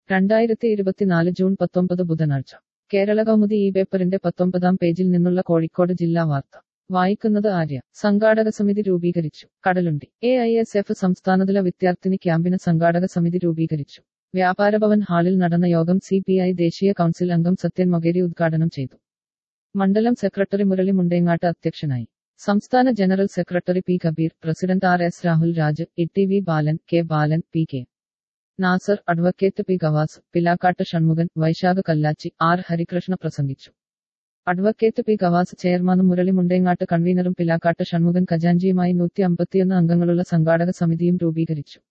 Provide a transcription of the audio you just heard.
രണ്ടായിരത്തി ഇരുപത്തിനാല് ജൂൺ പത്തൊമ്പത് ബുധനാഴ്ച കേരള കൗമുദി ഈ പേപ്പറിന്റെ പത്തൊമ്പതാം പേജിൽ നിന്നുള്ള കോഴിക്കോട് ജില്ലാ വാർത്ത വായിക്കുന്നത് ആര്യ സംഘാടക സമിതി രൂപീകരിച്ചു Kadalundi A I S F സംസ്ഥാനതല വിദ്യാർത്ഥിനി ക്യാമ്പിന് സംഘാടക സമിതി രൂപീകരിച്ചു വ്യാപാരഭവൻ ഹാളിൽ നടന്ന യോഗം സി പി ഐ ദേശീയ കൗൺസിൽ അംഗം സത്യൻ മൊകേരി ഉദ്ഘാടനം ചെയ്തു മണ്ഡലം സെക്രട്ടറി മുരളി മുണ്ടേങ്ങാട്ട് അധ്യക്ഷനായി സംസ്ഥാന general secretary P Kabeer president R S Rahul Raj E T V Balan K Balan P K Nasar advocate P Gavas Pilakkat Shanmukhan Vaishakha Kallachi R Harikrishna പ്രസംഗിച്ചു അഡ്വക്കേറ്റ് പി ഗവാസ് ചെയർമാനും മുരളി മുണ്ടേങ്ങാട്ട് കൺവീനറും പിലാക്കാട്ട് ഷൺമുഖൻ ഖജാൻജിയുമായി നൂറ്റി അമ്പത്തിയൊന്ന് അംഗങ്ങളുള്ള സംഘാടക സമിതിയും രൂപീകരിച്ചു